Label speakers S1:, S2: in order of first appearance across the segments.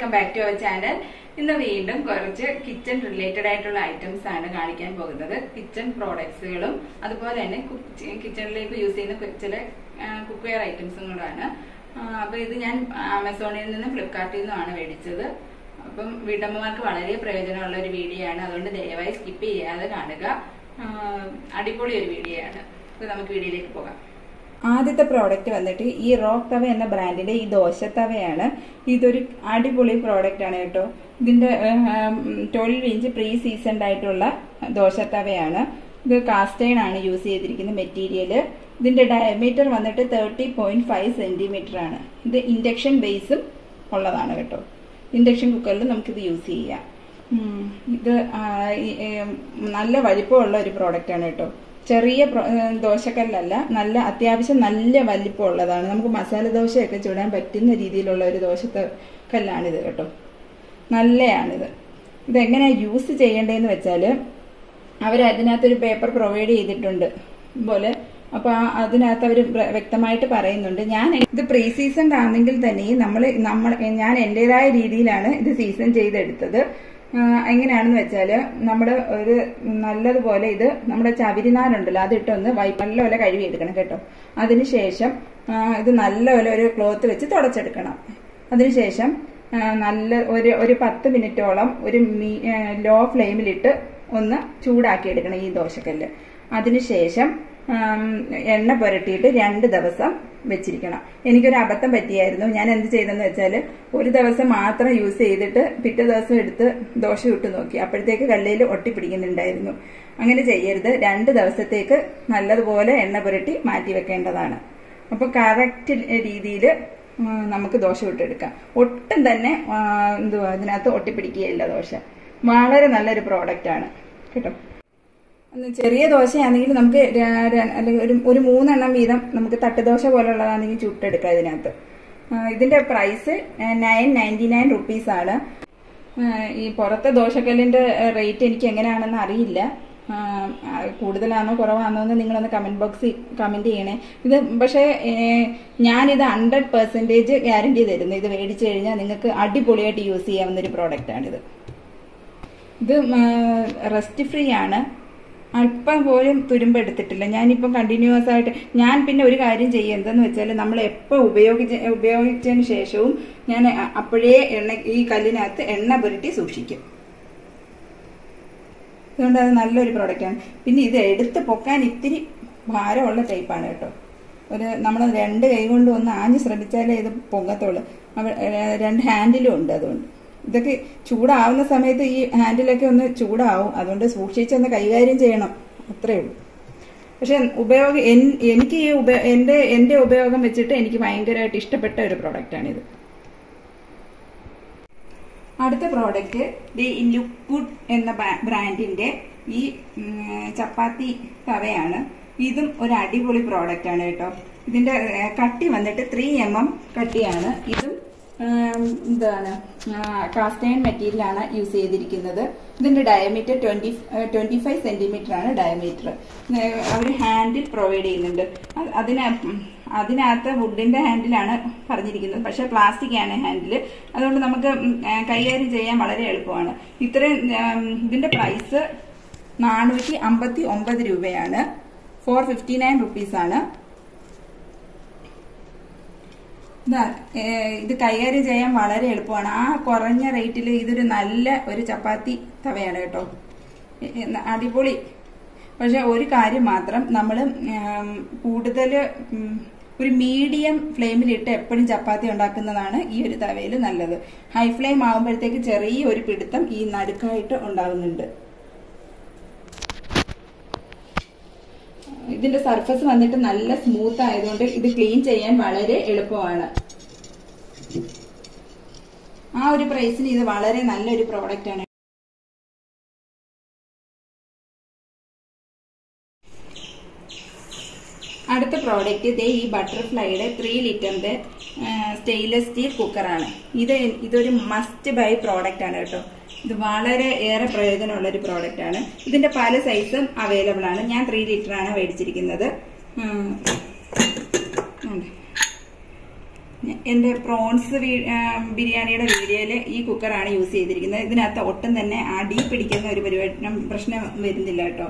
S1: Welcome back to അവർ channel ഇന്ന് വീണ്ടും കുറച്ച് കിച്ചൺ റിലേറ്റഡ് ആയിട്ടുള്ള ഐറ്റംസ് ആണ് കാണിക്കാൻ പോകുന്നത് കിച്ചൺ പ്രോഡക്ട്സുകളും അതുപോലെ തന്നെ കിച്ചണിലേക്ക് യൂസ് ചെയ്യുന്ന ചില കുക്ക് വെയർ ഐറ്റംസും കൂടാണ് ആ, അപ്പൊ ഇത് ഞാൻ ആമസോണിൽ നിന്നും ഫ്ലിപ്കാർട്ടിൽ നിന്നുമാണ് മേടിച്ചത് അപ്പം വീട്ടമ്മമാർക്ക് വളരെ പ്രയോജനമുള്ള ഒരു വീഡിയോ ആണ് അതുകൊണ്ട് ദയവായി സ്കിപ്പ് ചെയ്യാതെ കാണുക ആ, അടിപൊളി ഒരു വീഡിയോ ആണ് അപ്പൊ നമുക്ക് വീഡിയോയിലേക്ക് പോകാം
S2: ആദ്യത്തെ പ്രോഡക്റ്റ് വന്നിട്ട് ഈ റോക്ക് തവ എന്ന ബ്രാൻഡിന്റെ ഈ ദോശത്തവയാണ് ഇതൊരു അടിപൊളി പ്രോഡക്റ്റ് ആണ് കേട്ടോ ഇതിന്റെ ട്വൽവ് ഇഞ്ച് പ്രീ സീസൺഡ് ആയിട്ടുള്ള ദോശത്തവയാണ് ഇത് കാസ്റ്റൈൻ ആണ് യൂസ് ചെയ്തിരിക്കുന്ന മെറ്റീരിയൽ ഇതിന്റെ ഡയമീറ്റർ വന്നിട്ട് തേർട്ടി പോയിന്റ് ഫൈവ് സെന്റിമീറ്റർ ആണ് ഇത് ഇൻഡക്ഷൻ ബേസും ഉള്ളതാണ് കേട്ടോ ഇൻഡക്ഷൻ കുക്കറിൽ നമുക്കിത് യൂസ് ചെയ്യാം ഉം, ഇത് ആ, ഈ, ഏം, നല്ല വലിപ്പമുള്ള ഒരു പ്രോഡക്റ്റ് ആണ് കേട്ടോ ചെറിയ പ്രോ- ഏ, ദോശക്കല്ലല്ല നല്ല അത്യാവശ്യം നല്ല വലിപ്പമുള്ളതാണ് നമുക്ക് മസാല ദോശയൊക്കെ ചുടാൻ പറ്റുന്ന രീതിയിലുള്ള ഒരു ദോശത്തെ കല്ലാണിത് കേട്ടോ നല്ലയാണിത് ഇതെങ്ങനെയാണ് യൂസ് ചെയ്യേണ്ടതെന്ന് വെച്ചാൽ അവർ അതിനകത്തൊരു പേപ്പർ പ്രൊവൈഡ് ചെയ്തിട്ടുണ്ട് പോലെ അപ്പൊ ആ അതിനകത്ത് അവർ വ്യക്തമായിട്ട് പറയുന്നുണ്ട് ഞാൻ ഇത് പ്രീ സീസൺ ആണെങ്കിൽ തന്നെയും നമ്മൾ നമ്മൾ ഞാൻ എന്റേതായ രീതിയിലാണ് ഇത് സീസൺ ചെയ്തെടുത്തത് ആ, എങ്ങനെയാണെന്ന് വെച്ചാൽ നമ്മൾ ഒരു നല്ലതുപോലെ ഇത് നമ്മുടെ ചവിരിനാരുണ്ടല്ലോ അതിട്ടൊന്ന് വൈ നല്ലപോലെ കഴുകിയെടുക്കണം കേട്ടോ അതിനുശേഷം ആ, ഇത് നല്ലപോലെ ഒരു ക്ലോത്ത് വെച്ച് തുടച്ചെടുക്കണം അതിനുശേഷം ആ, നല്ല ഒരു ഒരു പത്ത് മിനിറ്റോളം ഒരു മീ- ആ, ലോ ഫ്ലെയിമിലിട്ട് ഒന്ന് ചൂടാക്കി എടുക്കണം ഈ ദോശക്കല്ല് അതിനുശേഷം ആം, എണ്ണ പുരട്ടിയിട്ട് രണ്ട് ദിവസം വെച്ചിരിക്കണം എനിക്കൊരു അബദ്ധം പറ്റിയായിരുന്നു ഞാൻ എന്ത് ചെയ്തെന്ന് വെച്ചാൽ ഒരു ദിവസം മാത്രം യൂസ് ചെയ്തിട്ട് പിറ്റേ ദിവസം എടുത്ത് ദോശ ഇട്ട് നോക്കി അപ്പോഴത്തേക്ക് കല്ലിൽ ഒട്ടിപ്പിടിക്കുന്നുണ്ടായിരുന്നു അങ്ങനെ ചെയ്യരുത് രണ്ട് ദിവസത്തേക്ക് നല്ലതുപോലെ എണ്ണ പുരട്ടി മാറ്റി വെക്കേണ്ടതാണ് അപ്പൊ കറക്റ്റ് രീതിയിൽ നമുക്ക് ദോശ ഇട്ടെടുക്കാം ഒട്ടും തന്നെ ആ, എന്തുവാ ഇതിനകത്ത് ഒട്ടിപ്പിടിക്കുകയില്ല ദോശ വളരെ നല്ലൊരു പ്രോഡക്റ്റ് ആണ് കേട്ടോ ഒന്ന് ചെറിയ ദോശയാണെങ്കിൽ നമുക്ക് ര- ര- അല്ലെങ്കിൽ ഒരു ഒരു മൂന്നെണ്ണം വീതം നമുക്ക് തട്ടുദോശ പോലുള്ളതാണെങ്കിൽ ചുട്ടെടുക്കാം ഇതിനകത്ത് ആ, ഇതിന്റെ price nine ninety nine rupees ആണ് ആ, ഈ പുറത്തെ ദോശക്കല്ലിന്റെ റേറ്റ് എനിക്ക് എങ്ങനെയാണെന്ന് അറിയില്ല ആ, ആ, കൂടുതലാണോ കുറവാണോ എന്ന് നിങ്ങളൊന്ന് കമന്റ് ബോക്സിൽ കമന്റ് ചെയ്യണേ ഇത് പക്ഷേ ഏ, ഞാനിത് ഹൺഡ്രഡ് പെർസെൻറ്റേജ് ഗ്യാരണ്ടി തരുന്നു ഇത് മേടിച്ചു കഴിഞ്ഞാൽ നിങ്ങൾക്ക് അടിപൊളിയായിട്ട് യൂസ് ചെയ്യാവുന്ന ഒരു പ്രോഡക്റ്റ് ആണിത് ഇത് റെസ്റ്റ് ഫ്രീ ആണ് അല്പം പോലും തുരുമ്പ് എടുത്തിട്ടില്ല ഞാനിപ്പം കണ്ടിന്യൂസ് ആയിട്ട് ഞാൻ പിന്നെ ഒരു കാര്യം ചെയ്യുന്നതെന്ന് വെച്ചാൽ നമ്മൾ എപ്പോൾ ഉപയോഗിച്ച ഉപയോഗിച്ചതിന് ശേഷവും ഞാൻ അ- അപ്പോഴേ എണ്ണ ഈ കല്ലിനകത്ത് എണ്ണ പുരട്ടി സൂക്ഷിക്കും അതുകൊണ്ട് അത് നല്ലൊരു പ്രോഡക്റ്റാണ് പിന്നെ ഇത് എടുത്ത് പൊക്കാൻ ഇത്തിരി ഭാരമുള്ള ടൈപ്പാണ് കേട്ടോ ഒരു നമ്മൾ രണ്ട് കൈ കൊണ്ട് ഒന്ന് ആഞ്ഞ് ശ്രമിച്ചാലേ ഇത് പൊങ്ങത്തുള്ളൂ അവ ഏഹ് രണ്ട് ഹാൻഡിലും ഉണ്ട് അതുകൊണ്ട് ഇതൊക്കെ ചൂടാവുന്ന സമയത്ത് ഈ ഹാൻഡിലൊക്കെ ഒന്ന് ചൂടാവും അതുകൊണ്ട് സൂക്ഷിച്ചൊന്ന് കൈകാര്യം ചെയ്യണം അത്രേ ഉള്ളൂ പക്ഷെ ഉപയോഗം എൻ- എനിക്ക് ഈ ഉപ എൻ്റെ എൻ്റെ ഉപയോഗം വെച്ചിട്ട് എനിക്ക് ഭയങ്കരമായിട്ട് ഇഷ്ടപ്പെട്ട ഒരു പ്രോഡക്റ്റാണിത് അടുത്ത പ്രോഡക്റ്റ് ദി ലുക്വുഡ് എന്ന ബ്രാ- ബ്രാൻഡിന്റെ ഈ ഉം, ചപ്പാത്തി തവയാണ് ഇതും ഒരു അടിപൊളി പ്രോഡക്റ്റ് ആണ് കേട്ടോ ഇതിന്റെ ഏ, കട്ടി വന്നിട്ട് ത്രീ എം എം കട്ടിയാണ് ഇതും ഉം, എന്താണ് കാസ്റ്റൈൻ മെറ്റീരിയൽ ആണ് യൂസ് ചെയ്തിരിക്കുന്നത് ഇതിന്റെ diameter twenty twenty five centimetre ആണ് ഡയമീറ്റർ അവർ ഹാൻഡിൽ പ്രൊവൈഡ് ചെയ്യുന്നുണ്ട് അത് അതിന ഉം, അതിനകത്ത് വുഡിന്റെ ഹാൻഡിലാണ് പറഞ്ഞിരിക്കുന്നത് പക്ഷെ പ്ലാസ്റ്റിക് ആണ് ഹാൻഡിൽ അതുകൊണ്ട് നമുക്ക് ഉം, ആ, കൈകാര്യം ചെയ്യാൻ വളരെ എളുപ്പമാണ് ഇത്രയും ഉം, ഇതിന്റെ പ്രൈസ് നാനൂറ്റി അമ്പത്തി ഒമ്പത് രൂപയാണ് ഫോർ ഫിഫ്റ്റി നയൻ റുപ്പീസ് ആണ് ഇതാ, ഏ, ഇത് കൈകാര്യം ചെയ്യാൻ വളരെ എളുപ്പമാണ് ആ കുറഞ്ഞ റേറ്റിൽ ഇതൊരു നല്ല ഒരു ചപ്പാത്തി തവയാണ് കേട്ടോ ഏ, ഏ, അടിപൊളി പക്ഷെ ഒരു കാര്യം മാത്രം നമ്മൾ കൂടുതൽ ഒരു മീഡിയം ഫ്ലെയിമിലിട്ട് എപ്പോഴും ചപ്പാത്തി ഉണ്ടാക്കുന്നതാണ് ഈ ഒരു തവയിൽ നല്ലത് ഹൈ ഫ്ലെയിം ആകുമ്പോഴത്തേക്ക് ചെറിയ ഒരു പിടുത്തം ഈ നടുക്കായിട്ട് ഉണ്ടാകുന്നുണ്ട് ഇതിന്റെ സർഫസ് വന്നിട്ട് നല്ല സ്മൂത്ത് ആയതുകൊണ്ട് ഇത് ക്ലീൻ ചെയ്യാൻ വളരെ എളുപ്പമാണ് ആ ഒരു പ്രൈസിന് ഇത് വളരെ നല്ലൊരു പ്രോഡക്റ്റ് ആണ് അടുത്ത പ്രോഡക്റ്റ് ഇതേ ഈ ബട്ടർഫ്ലൈയുടെ ത്രീ ലിറ്ററിന്റെ സ്റ്റെയിൻലെസ് സ്റ്റീൽ കുക്കറാണ് ഇത് ഇതൊരു മസ്റ്റ് ബൈ പ്രോഡക്റ്റ് ആണ് കേട്ടോ ഇത് വളരെ ഏറെ പ്രയോജനമുള്ള ഒരു പ്രോഡക്റ്റ് ആണ് ഇതിന്റെ പല സൈസും അവൈലബിൾ ആണ് ഞാൻ ത്രീ ലിറ്റർ ആണ് മേടിച്ചിരിക്കുന്നത് ഉം. ഉണ്ട്. എൻ്റെ പ്രോൺസ് ബിരിയാണിയുടെ വീഡിയോയിൽ ഈ കുക്കറാണ് യൂസ് ചെയ്തിരിക്കുന്നത് ഇതിനകത്ത് ഒട്ടും തന്നെ അടി പിടിക്കുന്ന ഒരു പരിപാടി പ്രശ്നം വരുന്നില്ല കേട്ടോ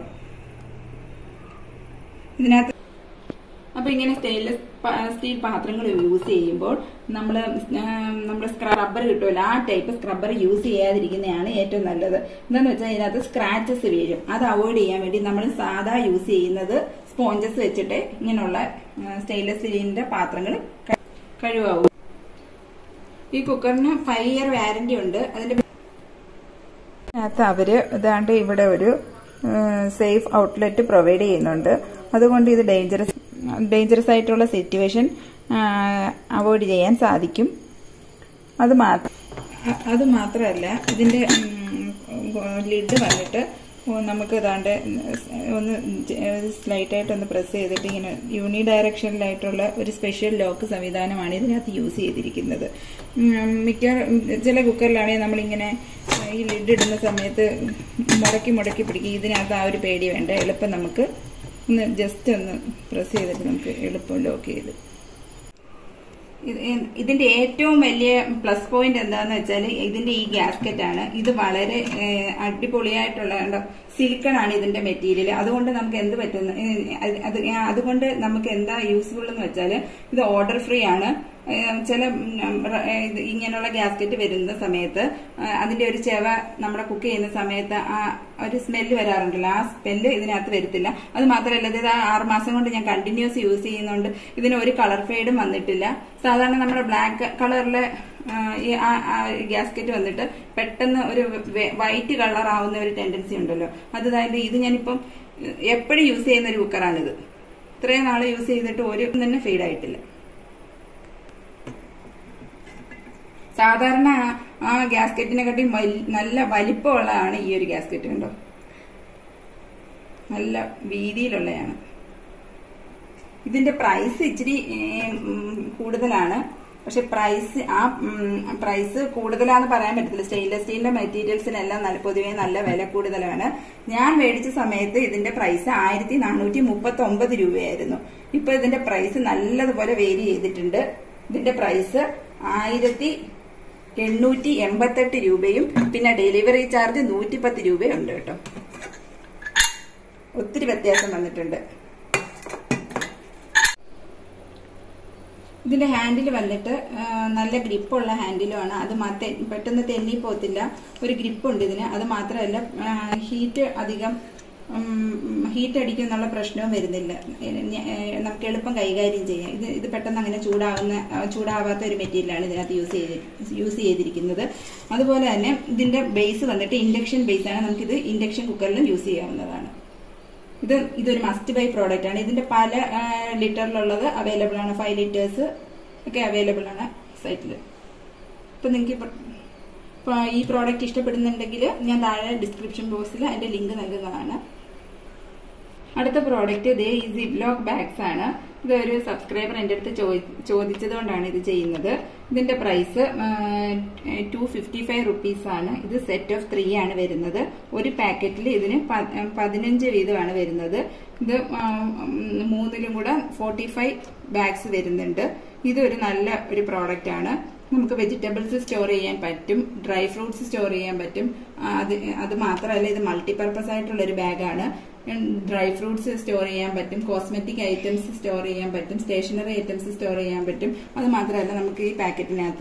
S2: ഇതിനകത്ത് അപ്പൊ ഇങ്ങനെ സ്റ്റെയിൻലെസ് സ്റ്റീൽ പാത്രങ്ങൾ യൂസ് ചെയ്യുമ്പോൾ നമ്മൾ നമ്മൾ സ്ക്രബ്ബർ കിട്ടുമല്ലോ ആ ടൈപ്പ് സ്ക്രബ്ബർ യൂസ് ചെയ്യാതിരിക്കുന്നതാണ് ഏറ്റവും നല്ലത് എന്താന്ന് വെച്ചാൽ ഇതിനകത്ത് സ്ക്രാച്ചസ് വീഴും അത് അവോയ്ഡ് ചെയ്യാൻ വേണ്ടി നമ്മൾ സാധാ യൂസ് ചെയ്യുന്നത് സ്പോഞ്ചസ് വെച്ചിട്ട് ഇങ്ങനെയുള്ള സ്റ്റെയിൻലെസ് സ്റ്റീലിന്റെ പാത്രങ്ങൾ കഴിവാവും ഈ കുക്കറിന് ഫൈവ് ഇയർ വാരന്റി ഉണ്ട് അതിന്റെ അതിനകത്ത് അവര് ഇതാണ്ട് ഇവിടെ ഒരു സേഫ് ഔട്ട്ലെറ്റ് പ്രൊവൈഡ് ചെയ്യുന്നുണ്ട് അതുകൊണ്ട് ഇത് ഡേഞ്ചറസ് ഡേഞ്ചറസ് ആയിട്ടുള്ള സിറ്റുവേഷൻ അവോയ്ഡ് ചെയ്യാൻ സാധിക്കും അത് മാത്രം അത് മാത്രമല്ല ഇതിന്റെ ലിഡ് വന്നിട്ട് നമുക്ക് ഇതാണ്ട് ഒന്ന് സ്ലൈറ്റ് ആയിട്ട് ഒന്ന് പ്രസ് ചെയ്തിട്ട് ഇങ്ങനെ യൂണി ഡയറക്ഷനിലായിട്ടുള്ള ഒരു സ്പെഷ്യൽ ലോക്ക് സംവിധാനമാണ് ഇതിനകത്ത് യൂസ് ചെയ്തിരിക്കുന്നത് മിക്ക ചില കുക്കറിലാണെങ്കിൽ നമ്മളിങ്ങനെ ഈ ലിഡ് ഇടുന്ന സമയത്ത് മുടക്കി മുടക്കി പിടിക്കും ഇതിനകത്ത് ആ ഒരു പേടി വേണ്ട എളുപ്പം നമുക്ക് ഒന്ന് ജസ്റ്റ് ഒന്ന് പ്രസ് ചെയ്തിട്ട് നമുക്ക് എളുപ്പം ലോക്ക് ചെയ്ത് ഇതിന്റെ ഏറ്റവും വലിയ പ്ലസ് പോയിന്റ് എന്താന്ന് വെച്ചാൽ ഇതിന്റെ ഈ ഗ്യാസ്കറ്റ് ആണ് ഇത് വളരെ അടിപൊളിയായിട്ടുള്ള സിലിക്കൺ ആണ് ഇതിന്റെ മെറ്റീരിയൽ അതുകൊണ്ട് നമുക്ക് എന്ത് പറ്റുന്നു അത് അതുകൊണ്ട് നമുക്ക് എന്താ യൂസ്ഫുൾ എന്ന് വെച്ചാൽ ഇത് ഓർഡർ ഫ്രീ ആണ് ചില ഇങ്ങനെയുള്ള ഗ്യാസ്കറ്റ് വരുന്ന സമയത്ത് അതിന്റെ ഒരു ചെവ നമ്മുടെ കുക്ക് ചെയ്യുന്ന സമയത്ത് ആ ഒരു സ്മെല്ല് വരാറുണ്ടല്ലോ ആ സ്മെല്ല് ഇതിനകത്ത് വരത്തില്ല അത് മാത്രമല്ല ഇത് ആറ് മാസം കൊണ്ട് ഞാൻ കണ്ടിന്യൂസ് യൂസ് ചെയ്യുന്നുണ്ട് ഇതിന് ഒരു കളർ ഫെയ്ഡും വന്നിട്ടില്ല സാധാരണ നമ്മുടെ ബ്ലാക്ക് കളറിലെ ഈ ഗ്യാസ്കറ്റ് വന്നിട്ട് പെട്ടെന്ന് ഒരു വൈറ്റ് കളർ ആവുന്ന ഒരു ടെൻഡൻസി ഉണ്ടല്ലോ അത് അതായത് ഇത് ഞാനിപ്പം എപ്പോഴും യൂസ് ചെയ്യുന്ന ഒരു കുക്കറാണിത് ഇത്രയും നാൾ യൂസ് ചെയ്തിട്ട് ഒരു തന്നെ ഫെയ്ഡ് ആയിട്ടില്ല സാധാരണ ആ ഗ്യാസ്കറ്റിനെക്കാട്ടി നല്ല വലിപ്പമുള്ളതാണ് ഈ ഒരു ഗ്യാസ്കറ്റ് കണ്ടോ നല്ല വീതിയിലുള്ളതാണ് ഇതിന്റെ പ്രൈസ് ഇച്ചിരി കൂടുതലാണ് പക്ഷെ പ്രൈസ് ആ പ്രൈസ് കൂടുതലാന്ന് പറയാൻ പറ്റത്തില്ല സ്റ്റെയിൻലെസ് സ്റ്റീലിന്റെ മെറ്റീരിയൽസിനെല്ലാം നല്ല പൊതുവേ നല്ല വില കൂടുതലാണ് ഞാൻ മേടിച്ച സമയത്ത് ഇതിന്റെ പ്രൈസ് ആയിരത്തി നാനൂറ്റി മുപ്പത്തി ഒമ്പത് രൂപയായിരുന്നു ഇപ്പൊ ഇതിന്റെ പ്രൈസ് നല്ലതുപോലെ വേരി ചെയ്തിട്ടുണ്ട് ഇതിന്റെ പ്രൈസ് ആയിരത്തി എണ്ണൂറ്റി എൺപത്തെട്ട് രൂപയും പിന്നെ ഡെലിവറി ചാർജ് നൂറ്റിപ്പത്ത് രൂപയും ഉണ്ട് കേട്ടോ ഒത്തിരി വ്യത്യാസം വന്നിട്ടുണ്ട് ഇതിന്റെ ഹാൻഡിൽ വന്നിട്ട് നല്ല ഗ്രിപ്പുള്ള ഹാൻഡിലുമാണ് അത് മാത്രം പെട്ടെന്ന് തെന്നി പോത്തില്ല ഒരു ഗ്രിപ്പുണ്ട് ഇതിന് അത് മാത്രമല്ല ഹീറ്റ് അധികം ഹീറ്റ് അടിക്കും എന്നുള്ള പ്രശ്നവും വരുന്നില്ല നമുക്ക് എളുപ്പം കൈകാര്യം ചെയ്യാം ഇത് ഇത് പെട്ടെന്ന് അങ്ങനെ ചൂടാവുന്ന ചൂടാവാത്ത ഒരു മെറ്റീരിയലാണ് ഇതിനകത്ത് യൂസ് ചെയ്ത് യൂസ് ചെയ്തിരിക്കുന്നത് അതുപോലെ തന്നെ ഇതിന്റെ ബേസ് വന്നിട്ട് ഇൻഡക്ഷൻ ബേസ് ആണ് നമുക്കിത് ഇൻഡക്ഷൻ കുക്കറിലും യൂസ് ചെയ്യാവുന്നതാണ് ഇത് ഇതൊരു മസ്റ്റ് ബൈ പ്രോഡക്റ്റ് ആണ് ഇതിന്റെ പല ലിറ്ററിലുള്ളത് അവൈലബിൾ ആണ് ഫൈവ് ലിറ്റേഴ്സ് ഒക്കെ അവൈലബിൾ ആണ് സൈറ്റിൽ ഇപ്പൊ നിങ്ങൾക്ക് ഈ പ്രോഡക്റ്റ് ഇഷ്ടപ്പെടുന്നുണ്ടെങ്കിൽ ഞാൻ താഴെ ഡിസ്ക്രിപ്ഷൻ ബോക്സിൽ അതിന്റെ ലിങ്ക് നൽകുന്നതാണ് അടുത്ത പ്രോഡക്റ്റ് ഇതേ ഈ സിബ്ലോക്ക് ബാഗ്സ് ആണ് ഇതൊരു സബ്സ്ക്രൈബർ എൻ്റെ അടുത്ത് ചോദിച്ചത് കൊണ്ടാണ് ഇത് ചെയ്യുന്നത് ഇതിന്റെ price two fifty five rupees ആണ് ഇത് സെറ്റ് ഓഫ് ത്രീ ആണ് വരുന്നത് ഒരു പാക്കറ്റിൽ ഇതിന് പതിനഞ്ച് വീതമാണ് വരുന്നത് ഇത് മൂന്നിലും കൂടെ ഫോർട്ടി ഫൈവ് ബാഗ്സ് വരുന്നുണ്ട് ഇതൊരു നല്ല ഒരു പ്രോഡക്റ്റ് ആണ് നമുക്ക് വെജിറ്റബിൾസ് സ്റ്റോർ ചെയ്യാൻ പറ്റും ഡ്രൈ ഫ്രൂട്ട്സ് സ്റ്റോർ ചെയ്യാൻ പറ്റും അത് അത് മാത്രമല്ല ഇത് മൾട്ടിപർപ്പസ് ആയിട്ടുള്ള ഒരു ബാഗാണ് ഡ്രൈ ഫ്രൂട്ട്സ് സ്റ്റോർ ചെയ്യാൻ പറ്റും കോസ്മെറ്റിക് ഐറ്റംസ് സ്റ്റോർ ചെയ്യാൻ പറ്റും സ്റ്റേഷനറി ഐറ്റംസ് സ്റ്റോർ ചെയ്യാൻ പറ്റും അത് മാത്രമല്ല നമുക്ക് ഈ പാക്കറ്റിനകത്ത്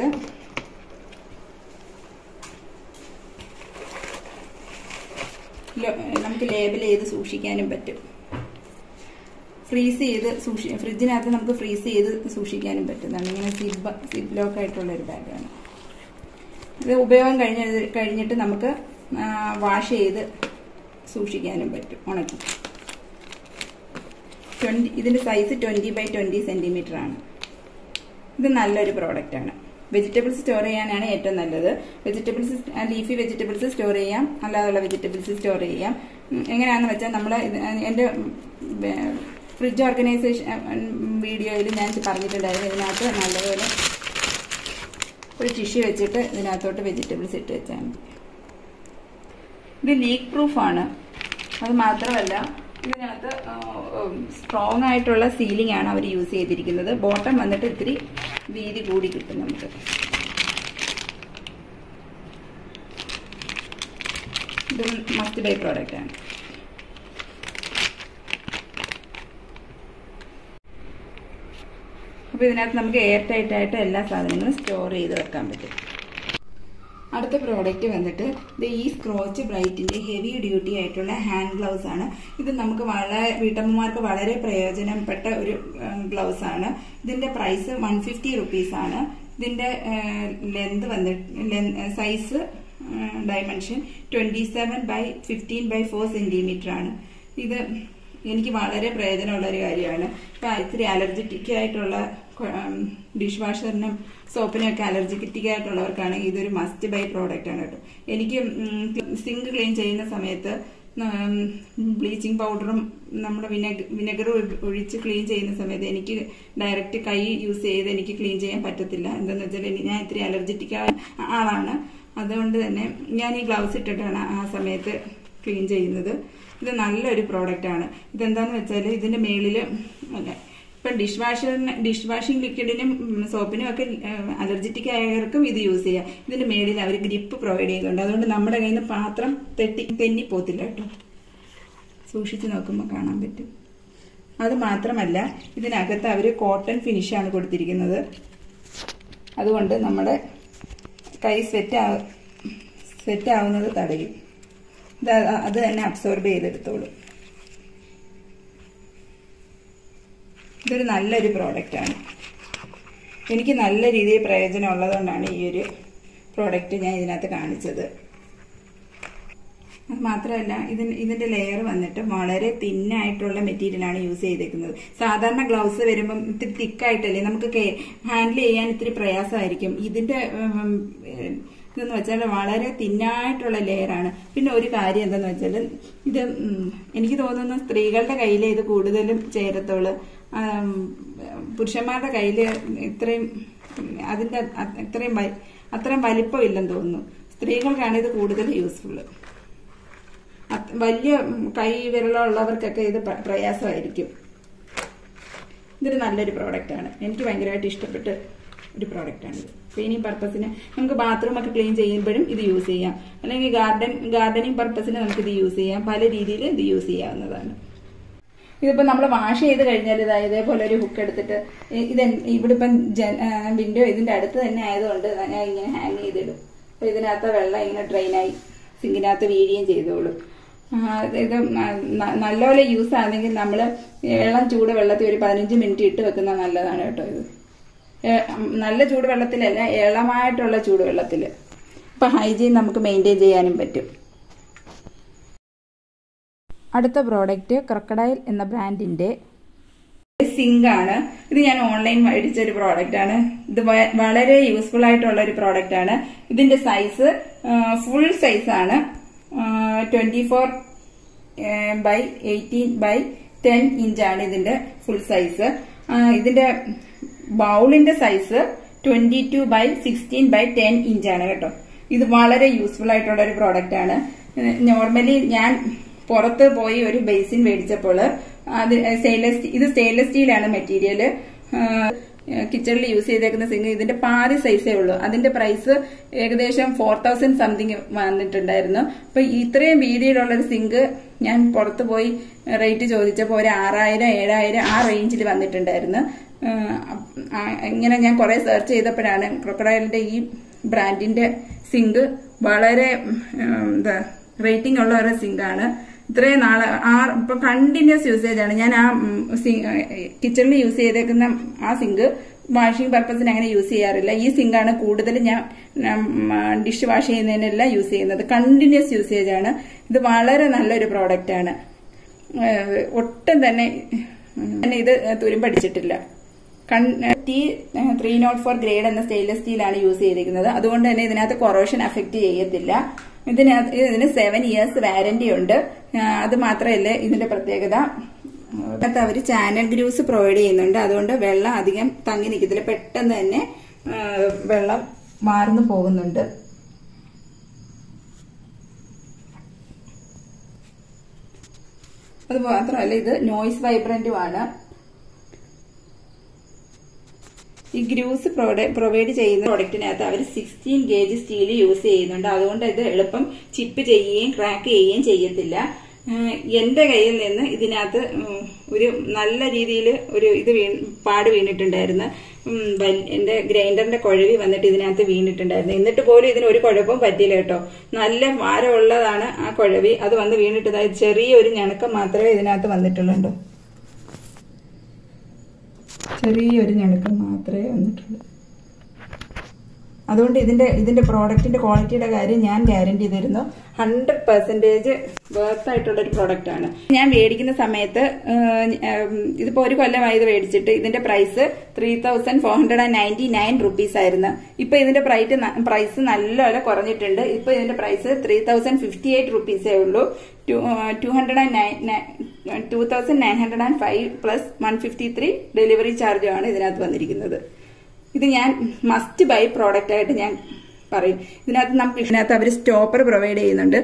S2: നമുക്ക് ലേബൽ ചെയ്ത് സൂക്ഷിക്കാനും പറ്റും ഫ്രീസ് ചെയ്ത് സൂക്ഷി ഫ്രിഡ്ജിനകത്ത് നമുക്ക് ഫ്രീസ് ചെയ്ത് സൂക്ഷിക്കാനും പറ്റുന്നതാണ് ഇങ്ങനെ സിബ് സിബ് ലോക്ക് ആയിട്ടുള്ള ഒരു ബാഗാണ് ഇത് ഉപയോഗം കഴിഞ്ഞ കഴിഞ്ഞിട്ട് നമുക്ക് വാഷ് ചെയ്ത് സൂക്ഷിക്കാനും പറ്റും ഉണക്കി ട്വൻറ്റി ഇതിന്റെ size twenty by twenty centimetre ആണ് ഇത് നല്ലൊരു പ്രോഡക്റ്റ് ആണ് വെജിറ്റബിൾസ് സ്റ്റോർ ചെയ്യാനാണ് ഏറ്റവും നല്ലത് വെജിറ്റബിൾസ് ലീഫി വെജിറ്റബിൾസ് സ്റ്റോർ ചെയ്യാം അല്ലാതെയുള്ള വെജിറ്റബിൾസ് സ്റ്റോർ ചെയ്യാം എങ്ങനെയാണെന്ന് വെച്ചാൽ നമ്മൾ എൻ്റെ ഫ്രിഡ്ജ് ഓർഗനൈസേഷൻ വീഡിയോയിൽ ഞാൻ പറഞ്ഞിട്ടുണ്ടായിരുന്നു ഇതിനകത്ത് നല്ലപോലെ ഒരു ടിഷ്യൂ വെച്ചിട്ട് ഇതിനകത്തോട്ട് വെജിറ്റബിൾസ് ഇട്ട് വെച്ചാൽ മതി ഇത് ലീക്ക് പ്രൂഫാണ് അത് മാത്രമല്ല ഇതിനകത്ത് സ്ട്രോങ് ആയിട്ടുള്ള സീലിംഗ് ആണ് അവർ യൂസ് ചെയ്തിരിക്കുന്നത് ബോട്ടം വന്നിട്ട് ഇത്തിരി വീതി കൂടി കിട്ടും നമുക്ക് ഇത് മസ്റ്റ് ബൈ പ്രോഡക്റ്റ് ആണ് അപ്പോൾ ഇതിനകത്ത് നമുക്ക് എയർ ടൈറ്റ് ആയിട്ട് എല്ലാ സാധനങ്ങളും സ്റ്റോർ ചെയ്ത് വെക്കാൻ പറ്റും അടുത്ത പ്രോഡക്റ്റ് വന്നിട്ട് ഇത് ഈ സ്ക്രോച്ച് ബ്രൈറ്റിന്റെ ഹെവി ഡ്യൂട്ടി ആയിട്ടുള്ള ഹാൻഡ് ഗ്ലൗസ് ആണ് ഇത് നമുക്ക് വളരെ വീട്ടമ്മമാർക്ക് വളരെ പ്രയോജനപ്പെട്ട ഒരു ഗ്ലൗസ് ആണ് ഇതിന്റെ പ്രൈസ് വൺ ഫിഫ്റ്റി റുപ്പീസ് ആണ് ഇതിന്റെ ലെന്ത് വന്നിട്ട് size dimension twenty seven by fifteen by four centimetre ആണ് ഇത് എനിക്ക് വളരെ പ്രയോജനമുള്ള ഒരു കാര്യമാണ് ഇപ്പം ഇത്തിരി അലർജറ്റിക് ആയിട്ടുള്ള ഡിഷ് വാഷറിനും സോപ്പിനും ഒക്കെ അലർജിറ്റിക് ആയിട്ടുള്ളവർക്കാണെങ്കിൽ ഇതൊരു മസ്റ്റ് ബൈ പ്രോഡക്റ്റ് ആണ് കേട്ടോ എനിക്ക് സിങ്ക് ക്ലീൻ ചെയ്യുന്ന സമയത്ത് ബ്ലീച്ചിങ് പൗഡറും നമ്മുടെ വിനെഗ വിനെഗർ ഒഴിച്ച് ക്ലീൻ ചെയ്യുന്ന സമയത്ത് എനിക്ക് ഡയറക്റ്റ് കൈ യൂസ് ചെയ്ത് എനിക്ക് ക്ലീൻ ചെയ്യാൻ പറ്റത്തില്ല എന്താന്ന് വെച്ചാൽ ഞാൻ ഇത്തിരി അലർജറ്റിക് ആളാണ് അതുകൊണ്ട് തന്നെ ഞാൻ ഈ ഗ്ലൗസ് ഇട്ടിട്ടാണ് ആ സമയത്ത് ക്ലീൻ ചെയ്യുന്നത് ഇത് നല്ലൊരു പ്രോഡക്റ്റ് ആണ് ഇതെന്താന്ന് വെച്ചാൽ ഇതിന്റെ മേളില് ഇപ്പം ഡിഷ് വാഷറിന് ഡിഷ് വാഷിംഗ് ലിക്വിഡിനും സോപ്പിനും ഒക്കെ അലർജറ്റിക് ആയവർക്കും ഇത് യൂസ് ചെയ്യാം ഇതിന്റെ മേളിൽ അവർ ഗ്രിപ്പ് പ്രൊവൈഡ് ചെയ്യുന്നുണ്ട് അതുകൊണ്ട് നമ്മുടെ കയ്യിൽ നിന്ന് പാത്രം തെറ്റി തെന്നി പോത്തില്ല കേട്ടോ സൂക്ഷിച്ച് നോക്കുമ്പോൾ കാണാൻ പറ്റും അത് മാത്രമല്ല ഇതിനകത്ത് അവർ കോട്ടൺ ഫിനിഷാണ് കൊടുത്തിരിക്കുന്നത് അതുകൊണ്ട് നമ്മുടെ കൈ സെറ്റ് സെറ്റ് ആവുന്നത് തടയും ഇത് അത് തന്നെ അബ്സോർബ് ചെയ്തെടുത്തോളൂ ഇതൊരു നല്ലൊരു പ്രോഡക്റ്റാണ് എനിക്ക് നല്ല രീതിയിൽ പ്രയോജനം ഉള്ളതുകൊണ്ടാണ് ഈ ഒരു പ്രോഡക്റ്റ് ഞാൻ ഇതിനകത്ത് കാണിച്ചത് അത് മാത്രമല്ല ഇതിന് ഇതിന്റെ ലെയർ വന്നിട്ട് വളരെ തിന്നായിട്ടുള്ള മെറ്റീരിയലാണ് യൂസ് ചെയ്തേക്കുന്നത് സാധാരണ ഗ്ലൗസ് വരുമ്പം ഇത്തിരി തിക്കായിട്ടല്ലേ നമുക്ക് ഹാൻഡിൽ ചെയ്യാൻ ഇത്തിരി പ്രയാസമായിരിക്കും ഇതിന്റെ ഇതെന്ന് വെച്ചാൽ വളരെ തിന്നായിട്ടുള്ള ലെയറാണ് പിന്നെ ഒരു കാര്യം എന്താന്ന് വെച്ചാൽ ഇത് എനിക്ക് തോന്നുന്നു സ്ത്രീകളുടെ കയ്യിലേ ഇത് കൂടുതലും ചേരത്തുള്ളൂ പുരുഷന്മാരുടെ കയ്യിൽ ഇത്രയും അതിന്റെ ഇത്രയും അത്രയും വലിപ്പമില്ലെന്ന് തോന്നുന്നു സ്ത്രീകൾക്കാണ് ഇത് കൂടുതൽ യൂസ്ഫുള്ള് വലിയ കൈ വിരലുള്ളവർക്കൊക്കെ ഇത് പ്രയാസമായിരിക്കും ഇതൊരു നല്ലൊരു പ്രോഡക്റ്റാണ് എനിക്ക് ഭയങ്കരമായിട്ട് ഇഷ്ടപ്പെട്ട് ഒരു പ്രോഡക്റ്റാണ് ഇത് ക്ലീനിങ് പർപ്പസിന് നമുക്ക് ബാത്റൂം ഒക്കെ ക്ലീൻ ചെയ്യുമ്പോഴും ഇത് യൂസ് ചെയ്യാം അല്ലെങ്കിൽ ഗാർഡൻ ഗാർഡനിങ് പർപ്പസിന് നമുക്ക് ഇത് യൂസ് ചെയ്യാം പല രീതിയിൽ ഇത് യൂസ് ചെയ്യാവുന്നതാണ് ഇതിപ്പോ നമ്മൾ വാഷ് ചെയ്ത് കഴിഞ്ഞാൽ ഇതാ ഇതേപോലെ ഒരു ഹുക്ക് എടുത്തിട്ട് ഇത് ഇവിടെ ഇപ്പം വിൻഡോ ഇതിന്റെ അടുത്ത് തന്നെ ആയതുകൊണ്ട് ഞാൻ ഇങ്ങനെ ഹാങ് ചെയ്തിടും അപ്പൊ ഇതിനകത്ത് വെള്ളം ഇങ്ങനെ ഡ്രെയിനായി സിങ്കിനകത്ത് വീഴുകയും ചെയ്തോളൂ ഇത് നല്ലപോലെ യൂസ് ആണെങ്കിൽ നമ്മൾ ഇളം ചൂട് വെള്ളത്തിൽ ഒരു പതിനഞ്ച് മിനിറ്റ് ഇട്ട് വെക്കുന്നത് നല്ലതാണ് കേട്ടോ ഇത് നല്ല ചൂടുവെള്ളത്തിലല്ല ഇളമായിട്ടുള്ള ചൂടുവെള്ളത്തിൽ ഇപ്പൊ ഹൈജീൻ നമുക്ക് മെയിൻറ്റെയിൻ ചെയ്യാനും പറ്റും അടുത്ത പ്രോഡക്റ്റ് ക്രൊക്കഡൈൽ എന്ന ബ്രാൻഡിന്റെ സിങ്ക് ആണ് ഇത് ഞാൻ ഓൺലൈൻ മേടിച്ച ഒരു പ്രോഡക്റ്റ് ആണ് ഇത് വളരെ യൂസ്ഫുൾ ആയിട്ടുള്ള ഒരു പ്രോഡക്റ്റ് ആണ് ഇതിന്റെ സൈസ് ഫുൾ സൈസ് ആണ് twenty four by eighteen by ten ഇഞ്ചാണ് ഇതിന്റെ ഫുൾ സൈസ് ഇതിന്റെ ബൗളിന്റെ size twenty two by sixteen by ten ഇഞ്ചാണ് കേട്ടോ ഇത് വളരെ യൂസ്ഫുൾ ആയിട്ടുള്ള ഒരു പ്രോഡക്റ്റ് ആണ് നോർമലി ഞാൻ പുറത്ത് പോയി ഒരു ബേസിൻ മേടിച്ചപ്പോൾ അത് സ്റ്റെയിൻലെസ് ഇത് സ്റ്റെയിൻലെസ് സ്റ്റീലാണ് മെറ്റീരിയൽ കിച്ചണിൽ യൂസ് ചെയ്തേക്കുന്ന സിങ്ക് ഇതിന്റെ പാതി സൈസേ ഉള്ളൂ അതിന്റെ പ്രൈസ് ഏകദേശം ഫോർ തൗസൻഡ് സംതിങ് വന്നിട്ടുണ്ടായിരുന്നു അപ്പൊ ഇത്രയും വീതിയിലുള്ള ഒരു സിങ്ക് ഞാൻ പുറത്ത് പോയി റേറ്റ് ചോദിച്ചപ്പോൾ ഒരു ആറായിരം ഏഴായിരം ആ റേഞ്ചിൽ വന്നിട്ടുണ്ടായിരുന്നു ഇങ്ങനെ ഞാൻ കുറെ സെർച്ച് ചെയ്തപ്പോഴാണ് ക്രൊക്കഡൈലിന്റെ ഈ ബ്രാൻഡിന്റെ സിങ്ക് വളരെ എന്താ റേറ്റിംഗ് ഉള്ള ഒരു സിങ്കാണ് ഇത്രയും നാളെ ആ ഇപ്പൊ കണ്ടിന്യൂസ് യൂസേജ് ആണ് ഞാൻ ആ കിച്ചണിൽ യൂസ് ചെയ്തേക്കുന്ന ആ സിങ്ക് വാഷിംഗ് പർപ്പസിന് അങ്ങനെ യൂസ് ചെയ്യാറില്ല ഈ സിങ്കാണ് കൂടുതൽ ഞാൻ ഡിഷ് വാഷ് ചെയ്യുന്നതിനെല്ലാം യൂസ് ചെയ്യുന്നത് കണ്ടിന്യൂസ് യൂസേജ് ആണ് ഇത് വളരെ നല്ലൊരു പ്രോഡക്റ്റ് ആണ് ഒട്ടും തന്നെ തന്നെ ഇത് തുരുമ്പടിച്ചിട്ടില്ല T three nought four grade എന്ന സ്റ്റെയിൻലെസ് സ്റ്റീലാണ് യൂസ് ചെയ്തിരിക്കുന്നത് അതുകൊണ്ട് തന്നെ ഇതിനകത്ത് കൊറോഷൻ അഫക്റ്റ് ചെയ്യത്തില്ല ഇതിനകത്ത് ഇതിന് സെവൻ ഇയേഴ്സ് വാരന്റി ഉണ്ട് അത് മാത്രമല്ല ഇതിന്റെ പ്രത്യേകത അതിനകത്ത് അവർ ചാനൽ ഗ്രൂസ് പ്രൊവൈഡ് ചെയ്യുന്നുണ്ട് അതുകൊണ്ട് വെള്ളം അധികം തങ്ങി നിൽക്കത്തില്ല പെട്ടെന്ന് തന്നെ വെള്ളം മാർന്നു പോകുന്നുണ്ട് അത് മാത്രമല്ല ഇത് നോയിസ് വൈബ്രന്റുമാണ് ഈ ഗ്രൂസ് പ്രൊവൈഡ് ചെയ്യുന്ന പ്രൊഡക്റ്റിനകത്ത് അവർ സിക്സ്റ്റീൻ ഗേജ് സ്റ്റീൽ യൂസ് ചെയ്യുന്നുണ്ട് അതുകൊണ്ട് ഇത് എളുപ്പം ചിപ്പ് ചെയ്യുകയും ക്രാക്ക് ചെയ്യുകയും ചെയ്യത്തില്ല ഉം, എന്റെ കയ്യിൽ നിന്ന് ഇതിനകത്ത് ഉം, ഒരു നല്ല രീതിയിൽ ഒരു ഇത് വീ പാട് വീണിട്ടുണ്ടായിരുന്നു ഉം, വൽ- എന്റെ ഗ്രൈൻഡറിന്റെ കുഴവി വന്നിട്ട് ഇതിനകത്ത് വീണിട്ടുണ്ടായിരുന്നു എന്നിട്ട് പോലും ഇതിന് ഒരു കുഴപ്പവും പറ്റിയില്ല കേട്ടോ നല്ല ഭാരമുള്ളതാണ് ആ കുഴവി അത് വന്ന് വീണിട്ട് ഇതാ ചെറിയൊരു ഞണക്കം മാത്രമേ ഇതിനകത്ത് വന്നിട്ടുള്ളൂ ചെറിയൊരു ഞണക്കം മാത്രമേ വന്നിട്ടുള്ളൂ അതുകൊണ്ട് ഇതിന്റെ ഇതിന്റെ പ്രോഡക്റ്റിന്റെ ക്വാളിറ്റിയുടെ കാര്യം ഞാൻ ഗ്യാരണ്ടി തരുന്നു ഹൺഡ്രഡ് പെർസെന്റേജ് വർത്ത് ആയിട്ടുള്ള ഒരു പ്രോഡക്റ്റ് ആണ് ഞാൻ മേടിക്കുന്ന സമയത്ത് ഇതിപ്പോ ഒരു കൊല്ലമായി ഇത് മേടിച്ചിട്ട് ഇതിന്റെ price three thousand four hundred and ninety nine rupees ആയിരുന്നു ഇപ്പൊ ഇതിന്റെ പ്രൈറ്റ് പ്രൈസ് നല്ലപോലെ കുറഞ്ഞിട്ടുണ്ട് ഇപ്പൊ ഇതിന്റെ price three thousand fifty eight റുപ്പീസേ ഉള്ളൂ two hundred and nine two thousand nine hundred and five plus one fifty three delivery ചാർജുമാണ് ഇതിനകത്ത് വന്നിരിക്കുന്നത് ഇത് ഞാൻ മസ്റ്റ് ബൈ പ്രോഡക്റ്റ് ആയിട്ട് ഞാൻ പറയും ഇതിനകത്ത് നമുക്ക് ഇതിനകത്ത് അവർ സ്റ്റോപ്പർ പ്രൊവൈഡ് ചെയ്യുന്നുണ്ട്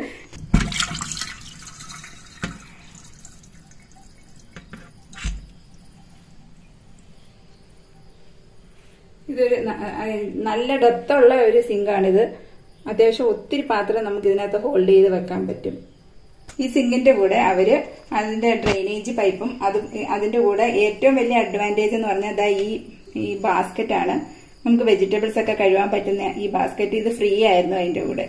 S2: ഇതൊരു ന- അഹ് നല്ല ഡെപ്തുള്ള ഒരു സിങ്കാണിത് അത്യാവശ്യം ഒത്തിരി പാത്രം നമുക്ക് ഇതിനകത്ത് ഹോൾഡ് ചെയ്ത് വെക്കാൻ പറ്റും ഈ സിങ്കിന്റെ കൂടെ അവര് അതിന്റെ ഡ്രെയിനേജ് പൈപ്പും അതും അതിന്റെ കൂടെ ഏറ്റവും വലിയ അഡ്വാൻറ്റേജ് എന്ന് പറഞ്ഞാൽ ദാ ഈ ഈ ബാസ്ക്കറ്റ് ആണ് നമുക്ക് വെജിറ്റബിൾസ് ഒക്കെ കഴുകാൻ പറ്റുന്ന ഈ ബാസ്ക്കറ്റ് ഇത് ഫ്രീ ആയിരുന്നു അതിന്റെ കൂടെ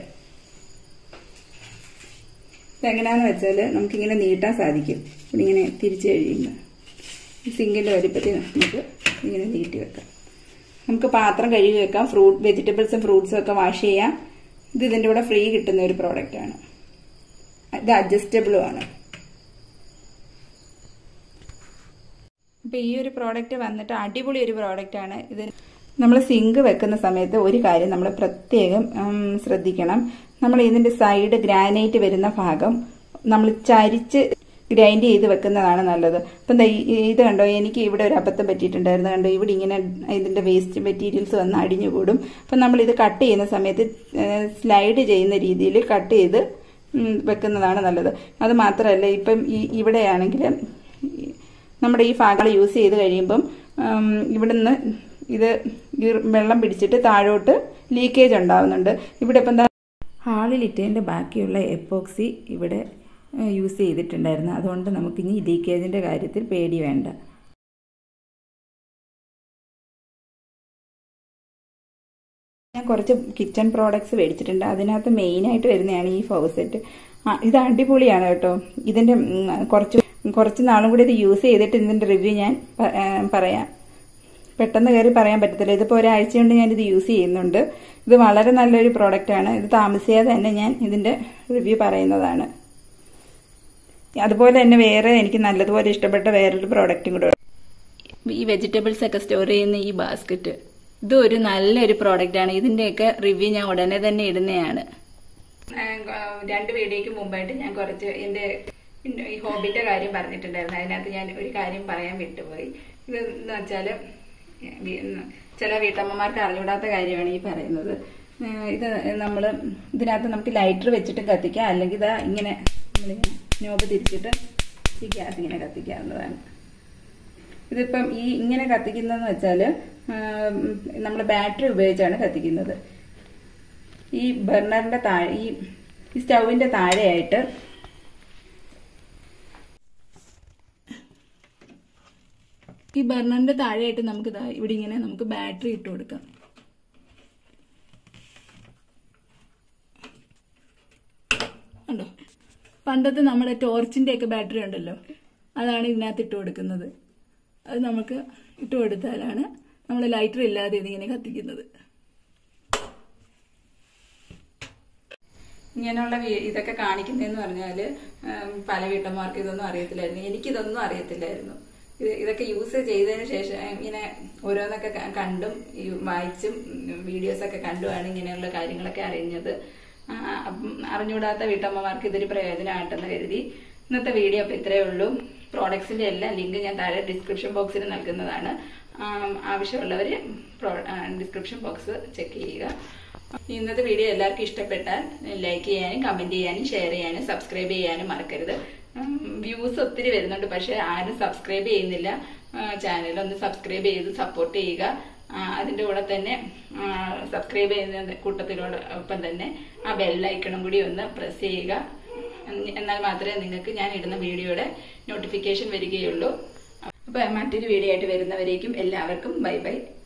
S2: ഇതെങ്ങനെയാന്ന് വെച്ചാല് നമുക്കിങ്ങനെ നീട്ടാൻ സാധിക്കും ഇങ്ങനെ തിരിച്ചു കഴിയുമ്പോൾ ഈ സിങ്കിന്റെ വലിപ്പത്തിൽ നമുക്ക് ഇങ്ങനെ നീട്ടി വെക്കാം നമുക്ക് പാത്രം കഴുകി വെക്കാം ഫ്രൂട്ട് വെജിറ്റബിൾസും ഫ്രൂട്ട്സും ഒക്കെ വാഷ് ചെയ്യാം ഇത് ഇതിന്റെ കൂടെ ഫ്രീ കിട്ടുന്ന ഒരു പ്രോഡക്റ്റ് ആണ് ഇത് അഡ്ജസ്റ്റബിളും ആണ് അപ്പൊ ഈ ഒരു പ്രോഡക്റ്റ് വന്നിട്ട് അടിപൊളി ഒരു പ്രോഡക്റ്റ് ആണ് ഇത് നമ്മൾ സിങ്ക് വെക്കുന്ന സമയത്ത് ഒരു കാര്യം നമ്മൾ പ്രത്യേകം ഉം, ശ്രദ്ധിക്കണം നമ്മൾ ഇതിന്റെ സൈഡ് ഗ്രാനൈറ്റ് വരുന്ന ഭാഗം നമ്മൾ ചരിച്ച് ഗ്രൈൻഡ് ചെയ്ത് വെക്കുന്നതാണ് നല്ലത് അപ്പം ദാ ഈ- ഇത് കണ്ടോ എനിക്ക് ഇവിടെ ഒരു അബദ്ധം പറ്റിയിട്ടുണ്ടായിരുന്നു കണ്ടോ ഇവിടെ ഇങ്ങനെ ഇതിന്റെ വേസ്റ്റ് മെറ്റീരിയൽസ് വന്ന് അടിഞ്ഞു കൂടും അപ്പം നമ്മൾ ഇത് കട്ട് ചെയ്യുന്ന സമയത്ത് സ്ലൈഡ് ചെയ്യുന്ന രീതിയിൽ കട്ട് ചെയ്ത് ഉം, വെക്കുന്നതാണ് നല്ലത് അത് മാത്രമല്ല ഇപ്പം ഈ ഇവിടെയാണെങ്കിൽ നമ്മുടെ ഈ ഭാഗങ്ങൾ യൂസ് ചെയ്ത് കഴിയുമ്പം ഉം, ഇവിടുന്ന് ഇത് ഈ വെള്ളം പിടിച്ചിട്ട് താഴോട്ട് ലീക്കേജ് ഉണ്ടാവുന്നുണ്ട് ഇവിടെ ഇപ്പം എന്താ ഹാളിലിട്ടതിൻ്റെ ബാക്കിയുള്ള എപ്പോക്സി ഇവിടെ യൂസ് ചെയ്തിട്ടുണ്ടായിരുന്നു അതുകൊണ്ട് നമുക്കിനി ലീക്കേജിൻ്റെ കാര്യത്തിൽ പേടി വേണ്ട ഞാൻ കുറച്ച് കിച്ചൺ പ്രോഡക്ട്സ് മേടിച്ചിട്ടുണ്ട് അതിനകത്ത് മെയിനായിട്ട് വരുന്നതാണ് ഈ ഫൗസെറ്റ് ഇത് അടിപൊളിയാണ് കേട്ടോ ഇതിന്റെ ഉം, കുറച്ച് കുറച്ച് നാളും കൂടി ഇത് യൂസ് ചെയ്തിട്ട് ഇതിന്റെ റിവ്യൂ ഞാൻ പ- ആ, പറയാം പെട്ടെന്ന് കയറി പറയാൻ പറ്റത്തില്ല ഇതിപ്പോൾ ഒരാഴ്ച കൊണ്ട് ഞാൻ ഇത് യൂസ് ചെയ്യുന്നുണ്ട് ഇത് വളരെ നല്ലൊരു പ്രോഡക്റ്റ് ആണ് ഇത് താമസിയാതെ തന്നെ ഞാൻ ഇതിന്റെ റിവ്യൂ പറയുന്നതാണ് അതുപോലെ തന്നെ വേറെ എനിക്ക് നല്ലതുപോലെ ഇഷ്ടപ്പെട്ട വേറൊരു പ്രോഡക്റ്റും കൂടെ ഈ വെജിറ്റബിൾസ് ഒക്കെ സ്റ്റോർ ചെയ്യുന്ന ഈ ബാസ്ക്കറ്റ് ഇത് ഒരു നല്ലൊരു പ്രോഡക്റ്റ് ആണ് ഇതിന്റെയൊക്കെ റിവ്യൂ ഞാൻ ഉടനെ തന്നെ ഇടുന്നതാണ് രണ്ട് വീഡിയോയ്ക്ക് മുമ്പായിട്ട് ഞാൻ കുറച്ച് എന്റെ ഈ ഹോബിന്റെ കാര്യം പറഞ്ഞിട്ടുണ്ടായിരുന്നു അതിനകത്ത് ഞാൻ ഒരു കാര്യം പറയാൻ വിട്ടുപോയി ഇത് എന്ന് വെച്ചാല് വി- ചില വീട്ടമ്മമാർക്ക് അറിഞ്ഞൂടാത്ത കാര്യമാണ് ഈ പറയുന്നത് ഏഹ് ഇത് നമ്മൾ ഇതിനകത്ത് നമുക്ക് ലൈറ്റർ വെച്ചിട്ട് കത്തിക്കാം അല്ലെങ്കിൽ ഇതാ ഇങ്ങനെ നമ്മളിങ്ങനെ നോബ് തിരിച്ചിട്ട് ഈ ഗ്യാസ് ഇങ്ങനെ കത്തിക്കാവുന്നതാണ് ഇതിപ്പം ഈ ഇങ്ങനെ കത്തിക്കുന്നതെന്ന് വെച്ചാല് നമ്മൾ ബാറ്ററി ഉപയോഗിച്ചാണ് കത്തിക്കുന്നത് ഈ ബർണറിന്റെ താഴെ ഈ ഈ സ്റ്റൗവിന്റെ താഴെയായിട്ട് ഈ ബർണറിന്റെ താഴെയായിട്ട് നമുക്ക് ദാ ഇവിടെ ഇങ്ങനെ നമുക്ക് ബാറ്ററി ഇട്ട് കൊടുക്കാം ഉണ്ടോ പണ്ടത്തെ നമ്മുടെ ടോർച്ചിന്റെ ഒക്കെ ബാറ്ററി ഉണ്ടല്ലോ അതാണ് ഇതിനകത്ത് ഇട്ട് കൊടുക്കുന്നത് അത് നമുക്ക് ഇട്ട് കൊടുത്താലാണ് നമ്മൾ ലൈറ്റർ ഇല്ലാതെ ഇതിങ്ങനെ കത്തിക്കുന്നത് ഇങ്ങനെയുള്ള വീ- ഇതൊക്കെ കാണിക്കുന്നതെന്ന് പറഞ്ഞാല് ഉം, പല വീട്ടമ്മമാർക്ക് ഇതൊന്നും അറിയത്തില്ലായിരുന്നു എനിക്കിതൊന്നും അറിയത്തില്ലായിരുന്നു ഇത് ഇതൊക്കെ യൂസ് ചെയ്തതിന് ശേഷം ഏഹ്, ഇങ്ങനെ ഓരോന്നൊക്കെ ക- കണ്ടും ഈ വായിച്ചും വീഡിയോസ് ഒക്കെ കണ്ടുമാണ് ഇങ്ങനെയുള്ള കാര്യങ്ങളൊക്കെ അറിഞ്ഞത് ആ, അപ്പം അറിഞ്ഞുകൂടാത്ത വീട്ടമ്മമാർക്ക് ഇതൊരു പ്രയോജനമായിട്ടെന്ന് കരുതി ഇന്നത്തെ വീഡിയോ അപ്പം ഇത്രയേ ഉള്ളൂ പ്രോഡക്ട്സിന്റെ എല്ലാ ലിങ്ക് ഞാൻ താഴെ ഡിസ്ക്രിപ്ഷൻ ബോക്സിൽ നൽകുന്നതാണ് ആം, ആവശ്യമുള്ളവര് ഡിസ്ക്രിപ്ഷൻ ബോക്സ് ചെക്ക് ചെയ്യുക ഇന്നത്തെ വീഡിയോ എല്ലാവർക്കും ഇഷ്ടപ്പെട്ടാൽ ലൈക്ക് ചെയ്യാനും കമന്റ് ചെയ്യാനും ഷെയർ ചെയ്യാനും സബ്സ്ക്രൈബ് ചെയ്യാനും മറക്കരുത് വ്യൂസ് ഒത്തിരി വരുന്നുണ്ട് പക്ഷെ ആരും സബ്സ്ക്രൈബ് ചെയ്യുന്നില്ല ചാനൽ ഒന്ന് സബ്സ്ക്രൈബ് ചെയ്ത് സപ്പോർട്ട് ചെയ്യുക
S1: ആ, അതിന്റെ കൂടെ തന്നെ സബ്സ്ക്രൈബ് ചെയ്യുന്ന കൂട്ടത്തിലോട് ഒപ്പം തന്നെ ആ ബെല്ലൈക്കണും കൂടി ഒന്ന് പ്രസ് ചെയ്യുക എന്ന് എന്നാൽ മാത്രമേ നിങ്ങൾക്ക് ഞാൻ ഇടുന്ന വീഡിയോയുടെ നോട്ടിഫിക്കേഷൻ വരികയുള്ളൂ അപ്പൊ മറ്റൊരു വീഡിയോ ആയിട്ട് വരുന്നവരേക്കും എല്ലാവർക്കും ബൈ ബൈ